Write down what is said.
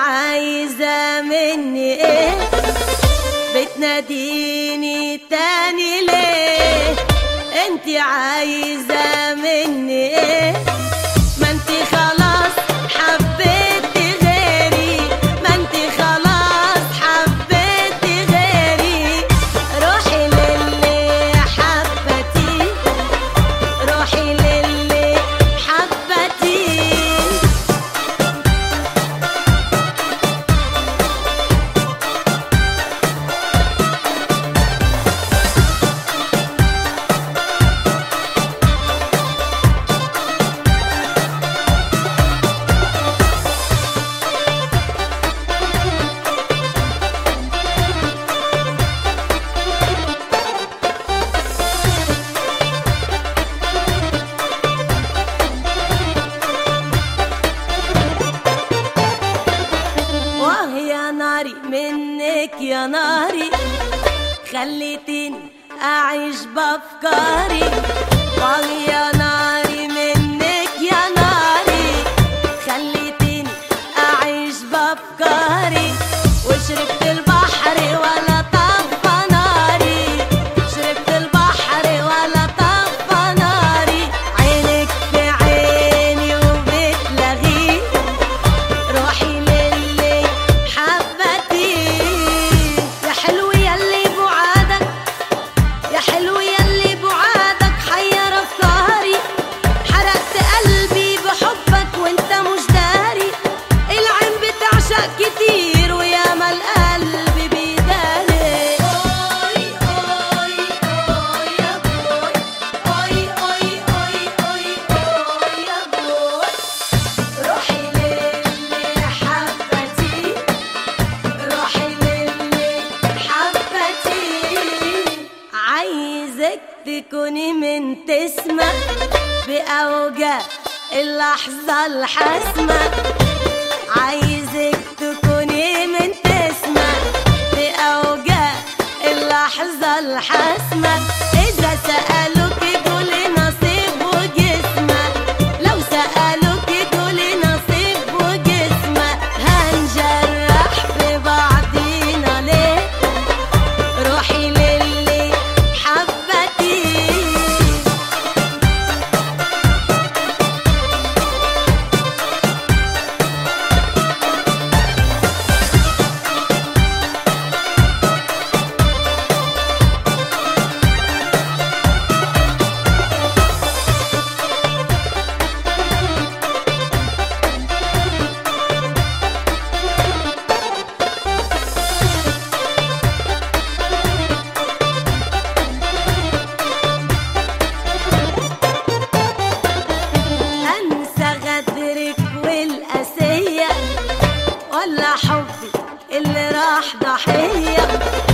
عايزة مني ايه بتناديني تاني ليه انت عايزة مني ايه ما انت خلاص حبيتي غيري ما انت خلاص حبيتي غيري روحي للي حبتي روحي للي حبتي واه يا ناري منك يا ناري خليتيني أعيش بأفكاري واه يا ناري منك يا ناري خليتيني أعيش بأفكاري وشربت البحر ولا طفى ناري شربت البحر ولا طفى ناري عينك في عيني وبتلغي روحي للي حبتي يا حلو يلي بعادك يا حلو يلي بعادك حير افكاري حرقت قلبي بحبك وانت مش داري العين بتعشق كتير ويا ما القلب بيداري اوي اوي اوي يا بوي اوي اوي اوي اوي اوي يا بوي روحي للي حبتي روحي للي حبتي عايزك تكوني من تسمة بأوجع اللحظة الحاسمة عايزك تكوني من تسمة بأوجع اللحظة الحاسمة إذا سألوك قولي نصيب وجسمة لو سألوك قولي نصيب وجسمة هنجرح في بعضينا ليه روحي للي حبتي انسى غدرك والقاسية ولا حبي اللي راح ضحية